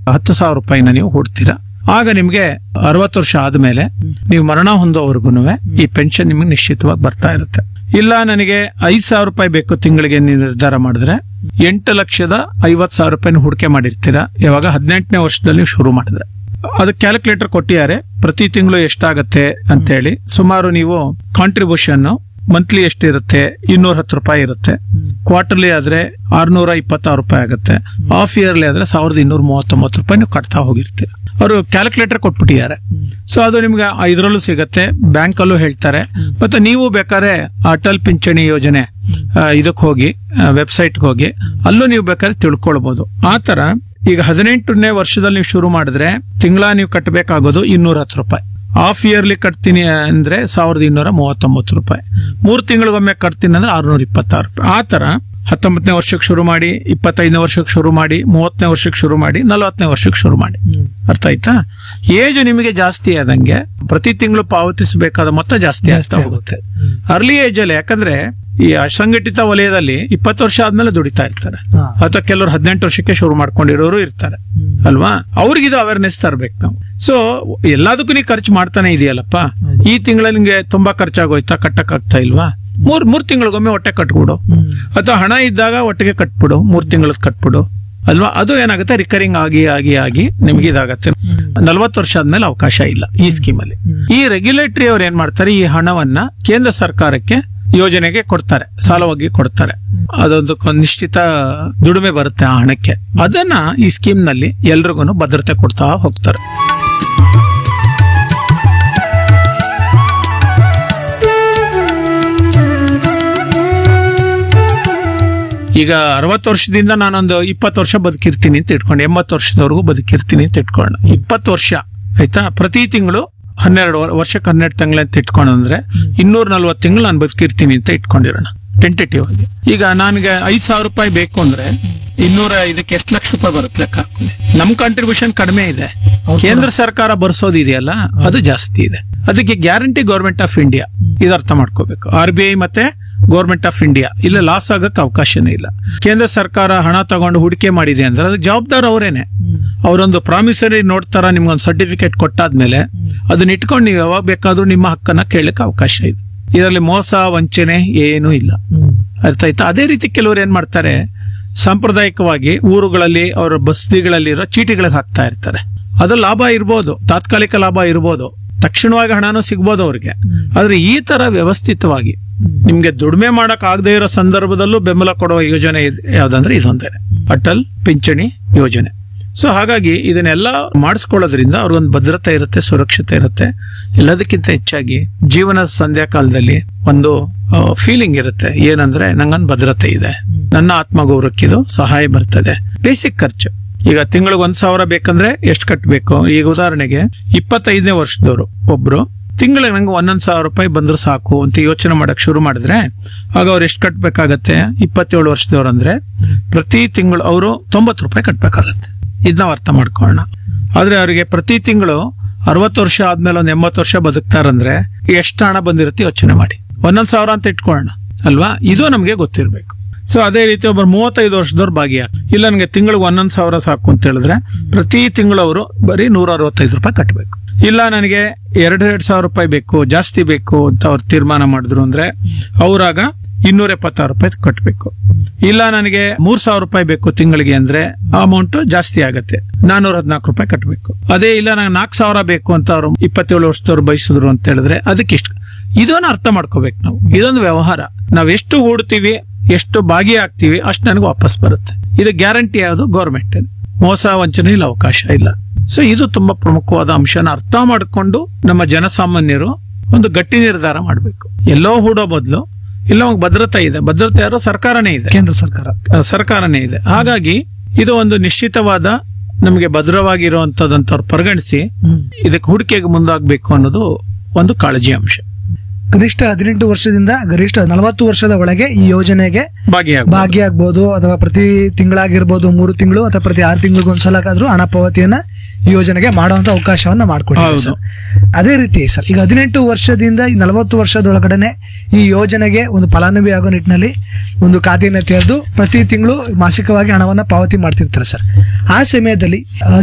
ಹತ್ತು ಸಾವಿರ ರೂಪಾಯಿನ ನೀವು ಹೂಡ್ತೀರಾ ಆಗ ನಿಮ್ಗೆ ಅರವತ್ತು ವರ್ಷ ಆದ್ಮೇಲೆ ನೀವು ಮರಣ ಹೊಂದೋವರೆಗೂ ಈ ಪೆನ್ಷನ್ ನಿಮಗೆ ನಿಶ್ಚಿತವಾಗಿ ಬರ್ತಾ ಇರುತ್ತೆ ಇಲ್ಲ ನನಗೆ ಐದ್ ಸಾವಿರ ರೂಪಾಯಿ ಬೇಕು ತಿಂಗಳಿಗೆ ನೀವು ನಿರ್ಧಾರ ಮಾಡಿದ್ರೆ ಎಂಟು ಲಕ್ಷದ ಐವತ್ ಸಾವಿರ ರೂಪಾಯಿನ ಹೂಡಿಕೆ ಮಾಡಿರ್ತೀರಾ ಯಾವಾಗ ಹದಿನೆಂಟನೇ ವರ್ಷದಲ್ಲಿ ನೀವು ಶುರು ಮಾಡಿದ್ರೆ ಅದು ಕ್ಯಾಲ್ಕುಲೇಟರ್ ಕೊಟ್ಟಿದ್ದಾರೆ ಪ್ರತಿ ತಿಂಗಳು ಎಷ್ಟಾಗತ್ತೆ ಅಂತೇಳಿ ಸುಮಾರು ನೀವು ಕಾಂಟ್ರಿಬ್ಯೂಷನ್ ಮಂತ್ಲಿ ಎಷ್ಟಿರುತ್ತೆ ಇನ್ನೂರ ಹತ್ತು ರೂಪಾಯಿ ಇರುತ್ತೆ ಕ್ವಾರ್ಟರ್ಲಿ ಆದ್ರೆ ಆರ್ನೂರ ಇಪ್ಪತ್ತಾರು ರೂಪಾಯಿ ಆಗುತ್ತೆ ಹಾಫ್ ಇಯರ್ಲಿ ಆದ್ರೆ ಸಾವಿರದ ಇನ್ನೂರ ಮೂವತ್ತೊಂಬತ್ತು ರೂಪಾಯಿ ನೀವು ಕಟ್ತಾ ಹೋಗಿರ್ತೀರ ಅವರು ಕ್ಯಾಲ್ಕುಲೇಟರ್ ಕೊಟ್ಬಿಟ್ಟಿದ್ದಾರೆ ಸೊ ಅದು ನಿಮ್ಗೆ ಇದರಲ್ಲೂ ಸಿಗತ್ತೆ ಬ್ಯಾಂಕ್ ಅಲ್ಲೂ ಹೇಳ್ತಾರೆ ಮತ್ತೆ ನೀವು ಬೇಕಾದ್ರೆ ಅಟಲ್ ಪಿಂಚಣಿ ಯೋಜನೆ ಇದಕ್ಕೆ ಹೋಗಿ ವೆಬ್ಸೈಟ್ಗೆ ಹೋಗಿ ಅಲ್ಲೂ ನೀವು ಬೇಕಾದ್ರೆ ತಿಳ್ಕೊಳ್ಬಹುದು ಆ ತರ ಈಗ ಹದಿನೆಂಟನೇ ವರ್ಷದಲ್ಲಿ ನೀವು ಶುರು ಮಾಡಿದ್ರೆ ತಿಂಗಳ ನೀವು ಕಟ್ಟಬೇಕಾಗೋದು ಇನ್ನೂರ ಹತ್ತು ರೂಪಾಯಿ ಹಾಫ್ ಇಯರ್ಲಿ ಕಟ್ತೀನಿ ಅಂದ್ರೆ ಸಾವಿರದ ಇನ್ನೂರ ಮೂವತ್ತೊಂಬತ್ತು ರೂಪಾಯಿ ಮೂರು ತಿಂಗಳಿಗೊಮ್ಮೆ ಕಟ್ತೀನಿ ಅಂದ್ರೆ ಆರ್ನೂರ ಇಪ್ಪತ್ತಾರು ರೂಪಾಯಿ ಆ ತರ ಹತ್ತೊಂಬತ್ತನೇ ವರ್ಷಕ್ಕೆ ಶುರು ಮಾಡಿ ಇಪ್ಪತ್ತೈದನೇ ವರ್ಷಕ್ಕೆ ಶುರು ಮಾಡಿ ಮೂವತ್ತನೇ ವರ್ಷಕ್ಕೆ ಶುರು ಮಾಡಿ ನಲವತ್ತನೇ ವರ್ಷಕ್ಕೆ ಶುರು ಮಾಡಿ ಅರ್ಥ ಆಯ್ತಾ ಏಜ್ ನಿಮಗೆ ಜಾಸ್ತಿ ಆದಂಗೆ ಪ್ರತಿ ತಿಂಗಳು ಪಾವತಿಸಬೇಕಾದ ಮೊತ್ತ ಜಾಸ್ತಿ ಆಗ್ತಾ ಹೋಗುತ್ತೆ ಅರ್ಲಿ ಏಜ್ ಅಲ್ಲಿ ಯಾಕಂದ್ರೆ ಈ ಅಸಂಘಟಿತ ವಲಯದಲ್ಲಿ ಇಪ್ಪತ್ತು ವರ್ಷ ಆದ್ಮೇಲೆ ದುಡಿತಾ ಇರ್ತಾರೆ ಹಾ. ಅಥವಾ ಕೆಲವರು ಹದಿನೆಂಟು ವರ್ಷಕ್ಕೆ ಶುರು ಮಾಡ್ಕೊಂಡಿರೋರು ಇರ್ತಾರೆ ಅಲ್ವಾ ಅವ್ರಿಗಿದು ಅವೇರ್ನೆಸ್ ತರ್ಬೇಕು ನಾವು ಸೊ ಎಲ್ಲದಕ್ಕೂ ನೀವು ಖರ್ಚು ಮಾಡ್ತಾನೆ ಇದೆಯಲ್ಲಪ್ಪ ಈ ತಿಂಗಳಲ್ಲಿ ನಿಂಗೆ ತುಂಬಾ ಖರ್ಚಾಗೋಯ್ತಾ ಕಟ್ಟಕ್ ಆಗ್ತಾ ಇಲ್ವಾ ಮೂರ್ ಮೂರ್ ತಿಂಗಳಿಗೊಮ್ಮೆ ಹೊಟ್ಟೆ ಕಟ್ಬಿಡು ಅಥವಾ ಹಣ ಇದ್ದಾಗ ಒಟ್ಟಿಗೆ ಕಟ್ಬಿಡು ಮೂರ್ ತಿಂಗಳದ್ ಕಟ್ಬಿಡು ಅಲ್ವಾ ಅದು ಏನಾಗುತ್ತೆ ರಿಕರಿಂಗ್ ಆಗಿ ಆಗಿ ಆಗಿ ನಿಮ್ಗೆ ಇದಾಗತ್ತೆ ನಲ್ವತ್ತು ವರ್ಷ ಆದ್ಮೇಲೆ ಅವಕಾಶ ಇಲ್ಲ ಈ ಸ್ಕೀಮ್ ಅಲ್ಲಿ ಈ ರೆಗ್ಯುಲೇಟರಿ ಅವ್ರು ಏನ್ ಮಾಡ್ತಾರೆ ಈ ಹಣವನ್ನ ಕೇಂದ್ರ ಸರ್ಕಾರಕ್ಕೆ ಯೋಜನೆಗೆ ಕೊಡ್ತಾರೆ ಸಾಲವಾಗಿ ಕೊಡ್ತಾರೆ ಅದೊಂದು ಕ- ನಿಶ್ಚಿತ ದುಡಿಮೆ ಬರುತ್ತೆ ಆ ಹಣಕ್ಕೆ ಅದನ್ನ ಈ ಸ್ಕೀಮ್ ನಲ್ಲಿ ಎಲ್ರಿಗೂ ಭದ್ರತೆ ಕೊಡ್ತಾ ಹೋಗ್ತಾರೆ ಈಗ ಅರವತ್ತು ವರ್ಷದಿಂದ ನಾನೊಂದು ಇಪ್ಪತ್ತು ವರ್ಷ ಬದುಕಿರ್ತೀನಿ ಅಂತ ಇಟ್ಕೊಂಡು ಎಂಬತ್ತು ವರ್ಷದವರೆಗೂ ಬದುಕಿರ್ತೀನಿ ಅಂತ ಇಟ್ಕೊಂಡು ಇಪ್ಪತ್ತು ವರ್ಷ ಆಯ್ತಾ ಪ್ರತಿ ತಿಂಗಳು ಹನ್ನೆರಡು ವರ್- ವರ್ಷಕ್ಕೆ ಹನ್ನೆರಡು ತಿಂಗಳು ಅಂತ ಇಟ್ಕೊಂಡು ಅಂದ್ರೆ ಇನ್ನೂರ ನಲ್ವತ್ತು ತಿಂಗಳು ನಾನು ಬದುಕಿರ್ತೀನಿ ಅಂತ ಇಟ್ಕೊಂಡಿರೋಣ ಟೆಂಟೇಟಿವ್ ಆಗಿ ಈಗ ನನಗೆ ಐದ್ ಸಾವಿರ ರೂಪಾಯಿ ಬೇಕು ಅಂದ್ರೆ ಇನ್ನೂರ ಇದಕ್ಕೆ ಎಷ್ಟು ಲಕ್ಷ ರೂಪಾಯಿ ಬರುತ್ತೆ ಲೆಕ್ಕ ಹಾಕೊಳ್ಳಿ. ನಮ್ ಕಾಂಟ್ರಿಬ್ಯೂಷನ್ ಕಡಿಮೆ ಇದೆ ಕೇಂದ್ರ ಸರ್ಕಾರ ಬರ್ಸೋದು ಇದೆಯಲ್ಲ ಅದು ಜಾಸ್ತಿ ಇದೆ ಅದಕ್ಕೆ ಗ್ಯಾರಂಟಿ ಗೌರ್ಮೆಂಟ್ ಆಫ್ ಇಂಡಿಯಾ ಇದು ಅರ್ಥ ಮಾಡ್ಕೋಬೇಕು ಆರ್ ಬಿ ಐ ಮತ್ತೆ ಗೌರ್ಮೆಂಟ್ ಆಫ್ ಇಂಡಿಯಾ ಇಲ್ಲ ಲಾಸ್ ಆಗಕ್ಕೆ ಅವಕಾಶನೇ ಇಲ್ಲ ಕೇಂದ್ರ ಸರ್ಕಾರ ಹಣ ತಗೊಂಡು ಹೂಡಿಕೆ ಮಾಡಿದೆ ಅಂದ್ರೆ ಅದಕ್ಕೆ ಜವಾಬ್ದಾರ ಅವರೇನೆ ಅವರೊಂದು ಪ್ರಾಮಿಸರಿ ನೋಟ್ ತರ ನಿಮ್ಗೊಂದು ಸರ್ಟಿಫಿಕೇಟ್ ಕೊಟ್ಟಾದ್ಮೇಲೆ ಅದನ್ನ ಇಟ್ಕೊಂಡು ನೀವು ಯಾವಾಗ ಬೇಕಾದ್ರೂ ನಿಮ್ಮ ಹಕ್ಕನ್ನ ಕೇಳಕ್ಕೆ ಅವಕಾಶ ಇದೆ ಇದರಲ್ಲಿ ಮೋಸ ವಂಚನೆ ಏನೂ ಇಲ್ಲ ಅರ್ಥ ಆಯ್ತಾ ಅದೇ ರೀತಿ ಕೆಲವರು ಏನ್ ಮಾಡ್ತಾರೆ ಸಾಂಪ್ರದಾಯಿಕವಾಗಿ ಊರುಗಳಲ್ಲಿ ಅವರ ಬಸ್ತಿಗಳಲ್ಲಿರೋ ಚೀಟಿಗಳಿಗೆ ಹಾಕ್ತಾ ಇರ್ತಾರೆ ಅದು ಲಾಭ ಇರ್ಬೋದು ತಾತ್ಕಾಲಿಕ ಲಾಭ ಇರ್ಬೋದು ತಕ್ಷಣವಾಗಿ ಹಣನೂ ಸಿಗ್ಬೋದು ಅವ್ರಿಗೆ ಆದ್ರೆ ಈ ತರ ವ್ಯವಸ್ಥಿತವಾಗಿ ನಿಮ್ಗೆ ದುಡಿಮೆ ಮಾಡಕ್ ಆಗದೆ ಇರೋ ಸಂದರ್ಭದಲ್ಲೂ ಬೆಂಬಲ ಕೊಡುವ ಯೋಜನೆ ಇದ್- ಯಾವ್ದಂದ್ರೆ ಇದೊಂದೇನೆ ಅಟಲ್ ಪಿಂಚಣಿ ಯೋಜನೆ ಸೊ ಹಾಗಾಗಿ ಇದನ್ನೆಲ್ಲ ಮಾಡಿಸ್ಕೊಳ್ಳೋದ್ರಿಂದ ಅವ್ರಿಗೊಂದು ಭದ್ರತೆ ಇರುತ್ತೆ ಸುರಕ್ಷತೆ ಇರುತ್ತೆ ಎಲ್ಲದಕ್ಕಿಂತ ಹೆಚ್ಚಾಗಿ ಜೀವನ ಸಂಧ್ಯಾ ಕಾಲದಲ್ಲಿ ಒಂದು ಫೀಲಿಂಗ್ ಇರುತ್ತೆ ಏನಂದ್ರೆ ನಂಗೊಂದು ಭದ್ರತೆ ಇದೆ ನನ್ನ ಆತ್ಮಗೌರವಕ್ಕಿದು ಸಹಾಯ ಬರ್ತದೆ ಬೇಸಿಕ್ ಖರ್ಚು ಈಗ ತಿಂಗಳಿಗೆ ಒಂದ್ ಸಾವಿರ ಬೇಕಂದ್ರೆ ಎಷ್ಟು ಕಟ್ಟಬೇಕು ಈಗ ಉದಾಹರಣೆಗೆ ಇಪ್ಪತ್ತೈದನೇ ವರ್ಷದವರು ಒಬ್ರು ತಿಂಗಳಿಗೆ ನಂಗೆ ಒಂದೊಂದ್ ಸಾವಿರ ರೂಪಾಯಿ ಬಂದ್ರೆ ಸಾಕು ಅಂತ ಯೋಚನೆ ಮಾಡಕ್ ಶುರು ಮಾಡಿದ್ರೆ ಆಗ ಅವ್ರು ಎಷ್ಟು ಕಟ್ಬೇಕಾಗತ್ತೆ ಇಪ್ಪತ್ತೇಳು ವರ್ಷದವ್ರು ಅಂದ್ರೆ ಪ್ರತಿ ತಿಂಗಳು ಅವರು ತೊಂಬತ್ತು ರೂಪಾಯಿ ಕಟ್ಬೇಕಾಗತ್ತೆ ಇದನ್ನ ಅರ್ಥ ಮಾಡ್ಕೊಳ್ಳೋಣ ಆದ್ರೆ ಅವರಿಗೆ ಪ್ರತಿ ತಿಂಗಳು ಅರವತ್ತು ವರ್ಷ ಆದ್ಮೇಲೆ ಒಂದ್ ಎಂಬತ್ತು ವರ್ಷ ಬದುಕ್ತಾರಂದ್ರೆ ಎಷ್ಟು ಹಣ ಬಂದಿರುತ್ತೆ ಯೋಚನೆ ಮಾಡಿ ಒಂದೊಂದ್ ಸಾವಿರ ಅಂತ ಇಟ್ಕೊಳ್ಳೋಣ ಅಲ್ವಾ ಇದು ನಮ್ಗೆ ಗೊತ್ತಿರ್ಬೇಕು ಸೊ ಅದೇ ರೀತಿ ಒಬ್ಬರು ಮೂವತ್ತೈದು ವರ್ಷದವ್ರು ಭಾಗಿಯಾಗ ಇಲ್ಲ ನನಗೆ ತಿಂಗಳಿಗೆ ಒಂದೊಂದ್ ಸಾವಿರ ಸಾಕು ಅಂತ ಹೇಳಿದ್ರೆ ಪ್ರತಿ ತಿಂಗಳು ಅವರು ಬರೀ ನೂರ ಅರವತ್ತೈದು ರೂಪಾಯಿ ಕಟ್ಟಬೇಕು ಇಲ್ಲ ನನಗೆ ಎರಡ್ ಎರಡ್ ಸಾವಿರ ರೂಪಾಯಿ ಬೇಕು ಜಾಸ್ತಿ ಬೇಕು ಅಂತ ಅವ್ರು ತೀರ್ಮಾನ ಮಾಡಿದ್ರು ಅಂದ್ರೆ ಅವ್ರಾಗ ಇನ್ನೂರ ಎಪ್ಪತ್ತಾರು ರೂಪಾಯಿ ಕಟ್ಟಬೇಕು ಇಲ್ಲ ನನಗೆ ಮೂರ್ ಸಾವಿರ ರೂಪಾಯಿ ಬೇಕು ತಿಂಗಳಿಗೆ ಅಂದ್ರೆ ಅಮೌಂಟ್ ಜಾಸ್ತಿ ಆಗತ್ತೆ ನಾನೂರ ಹದಿನಾಲ್ಕು ರೂಪಾಯಿ ಕಟ್ಟಬೇಕು ಅದೇ ಇಲ್ಲ ನಂಗೆ ನಾಲ್ಕು ಸಾವಿರ ಬೇಕು ಅಂತ ಅವ್ರು ಇಪ್ಪತ್ತೇಳು ವರ್ಷದವ್ರು ಬಯಸಿದ್ರು ಅಂತ ಹೇಳಿದ್ರೆ ಅದಕ್ಕೆ ಇಷ್ಟು ಇದನ್ನ ಅರ್ಥ ಮಾಡ್ಕೋಬೇಕು ನಾವು ಇದೊಂದು ವ್ಯವಹಾರ ನಾವ್ ಎಷ್ಟು ಹೂಡ್ತೀವಿ ಎಷ್ಟು ಭಾಗಿಯಾಗ್ತೀವಿ ಅಷ್ಟು ನನಗೆ ವಾಪಸ್ ಬರುತ್ತೆ ಇದು ಗ್ಯಾರಂಟಿ ಯಾವುದು ಗೌರ್ಮೆಂಟ್ ಮೋಸ ವಂಚನೆ ಇಲ್ಲ ಅವಕಾಶ ಇಲ್ಲ ಸೊ ಇದು ತುಂಬಾ ಪ್ರಮುಖವಾದ ಅಂಶನ ಅರ್ಥ ಮಾಡಿಕೊಂಡು ನಮ್ಮ ಜನಸಾಮಾನ್ಯರು ಒಂದು ಗಟ್ಟಿ ನಿರ್ಧಾರ ಮಾಡಬೇಕು ಎಲ್ಲೋ ಹೂಡೋ ಬದಲು ಇಲ್ಲ ನಮಗೆ ಭದ್ರತೆ ಇದೆ ಭದ್ರತೆ ಯಾರೋ ಸರ್ಕಾರನೇ ಇದೆ ಕೇಂದ್ರ ಸರ್ಕಾರ ಆ, ಸರ್ಕಾರನೇ ಇದೆ ಹಾಗಾಗಿ ಇದು ಒಂದು ನಿಶ್ಚಿತವಾದ ನಮಗೆ ಭದ್ರವಾಗಿರುವಂತದಂತವ್ರು ಪರಿಗಣಿಸಿ ಇದಕ್ಕೆ ಹೂಡಿಕೆಗೆ ಮುಂದಾಗಬೇಕು ಅನ್ನೋದು ಒಂದು ಕಾಳಜಿ ಅಂಶ ಕನಿಷ್ಠ ಹದಿನೆಂಟು ವರ್ಷದಿಂದ ಗರಿಷ್ಠ ನಲವತ್ತು ವರ್ಷದ ಒಳಗೆ ಈ ಯೋಜನೆಗೆ ಭಾಗಿಯಾಗ ಭಾಗಿಯಾಗಬಹುದು ಅಥವಾ ಪ್ರತಿ ತಿಂಗಳಾಗಿರ್ಬೋದು ಮೂರು ತಿಂಗಳು ಅಥವಾ ಪ್ರತಿ ಆರು ತಿಂಗಳಿಗೆ ಒಂದ್ಸಲಕ್ಕಾದ್ರೂ ಹಣ ಪಾವತಿಯನ್ನ ಈ ಯೋಜನೆಗೆ ಮಾಡುವಂತ ಅವಕಾಶವನ್ನ ಮಾಡ್ಕೊಟ್ಟಿದೆ ಹೌದು. ಸರ್ ಅದೇ ರೀತಿ ಸರ್ ಈಗ ಹದಿನೆಂಟು ವರ್ಷದಿಂದ ಈ ನಲವತ್ತು ವರ್ಷದೊಳಗಡೆ ಈ ಯೋಜನೆಗೆ ಒಂದು ಫಲಾನುಭವಿ ಆಗೋ ನಿಟ್ಟಿನಲ್ಲಿ ಒಂದು ಖಾತೆಯನ್ನು ತೆರೆದು ಪ್ರತಿ ತಿಂಗಳು ಮಾಸಿಕವಾಗಿ ಹಣವನ್ನ ಪಾವತಿ ಮಾಡ್ತಿರ್ತಾರೆ ಸರ್ ಆ ಸಮಯದಲ್ಲಿ